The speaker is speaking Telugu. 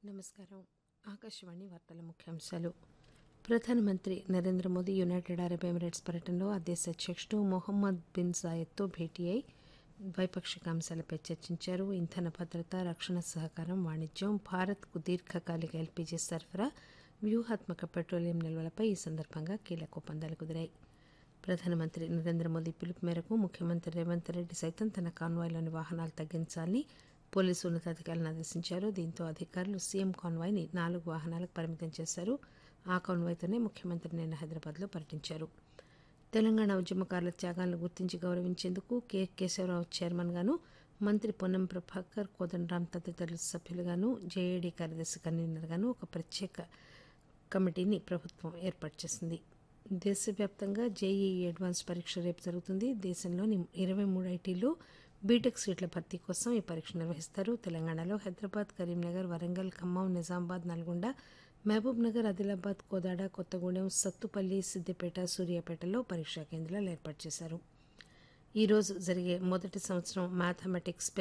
నమస్కారం ఆకాశవాణి వార్తల ముఖ్యాంశాలు ప్రధానమంత్రి Narendra Modi United Arab Emirates పర్యటనలో ఆ దేశ అధ్యక్షుడు మొహమ్మద్ బిన్ జాయద్తో భేటీ అయి ద్వైపాక్షిక అంశాలపై చర్చించారు ఇంధన భద్రత రక్షణ సహకారం వాణిజ్యం భారత్కు దీర్ఘకాలిక ఎల్పీజీ సరఫరా వ్యూహాత్మక పెట్రోలియం నిల్వలపై ఈ సందర్భంగా కీలక ఒప్పందాలు కుదిరాయి ప్రధానమంత్రి నరేంద్ర మోదీ పిలుపు మేరకు ముఖ్యమంత్రి రేవంత్ రెడ్డి సైతం తన కాన్వాయ్లోని వాహనాలు తగ్గించాలని పోలీసు ఉన్నతాధికారులను ఆదేశించారు దీంతో అధికారులు సీఎం కాన్వాయ్ని నాలుగు వాహనాలకు పరిమితం చేశారు ఆ కాన్వాయ్తోనే ముఖ్యమంత్రి నిన్న హైదరాబాద్లో పర్యటించారు తెలంగాణ ఉద్యమకారుల త్యాగాలను గుర్తించి గౌరవించేందుకు కె కేశవరావు చైర్మన్ గాను మంత్రి పొన్నం ప్రభాకర్ కోదండరాం తదితరులు సభ్యులుగాను జేఏడీ కార్యదర్శి కన్వీనర్గాను ఒక ప్రత్యేక కమిటీని ప్రభుత్వం ఏర్పాటు చేసింది దేశవ్యాప్తంగా జేఈఈ అడ్వాన్స్ పరీక్ష రేపు జరుగుతుంది దేశంలోని ఇరవై మూడు ఐటీలు బీటెక్ సీట్ల భర్తీ కోసం ఈ పరీక్ష నిర్వహిస్తారు తెలంగాణలో హైదరాబాద్ కరీంనగర్ వరంగల్ ఖమ్మం నిజామాబాద్ నల్గొండ మహబూబ్ నగర్ ఆదిలాబాద్ కోదాడ కొత్తగూడెం సత్తుపల్లి సిద్దిపేట సూర్యాపేటలో పరీక్షా కేంద్రాలు ఏర్పాటు చేశారు ఈ రోజు జరిగే మొదటి సంవత్సరం మ్యాథమెటిక్స్